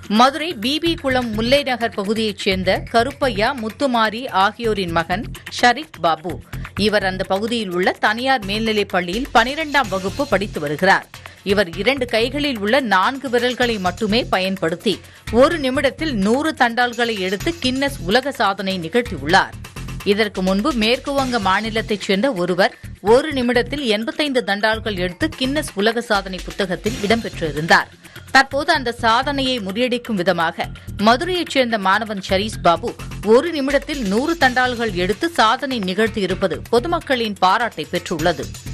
Madurai BP குளம் முல்லை நகர் பகுதியைச் சேர்ந்த கருப்பையா முத்துமாரி ஆகியோரின் மகன் ஷரீப் பாபு இவர் அந்த பகுதியில் உள்ள தனியார் மேல்நிலைப் பள்ளியில் பனிரெண்டாம் வகுப்பு படித்து வருகிறார் இவர் இரண்டு கைகளில் உள்ள நான்கு விரல்களை மட்டுமே பயன்படுத்தி ஒரு நிமிடத்தில் நூறு தண்டால்களை எடுத்து கின்னஸ் உலக சாதனை நிகழ்த்தியுள்ளார் இதற்கு முன்பு மேற்குவங்க மாநிலத்தைச் சேர்ந்த ஒருவர் ஒரு நிமிடத்தில் எண்பத்தைந்து தண்டால்கள் எடுத்து கின்னஸ் உலக சாதனை புத்தகத்தில் இடம்பெற்றிருந்தார் தற்போது அந்த சாதனையை முறியடிக்கும் விதமாக மதுரையைச் சேர்ந்த மாணவன் ஷரீஸ் பாபு ஒரு நிமிடத்தில் நூறு தண்டால்கள் எடுத்து சாதனை நிகழ்த்தியிருப்பது பொதுமக்களின் பாராட்டை பெற்றுள்ளது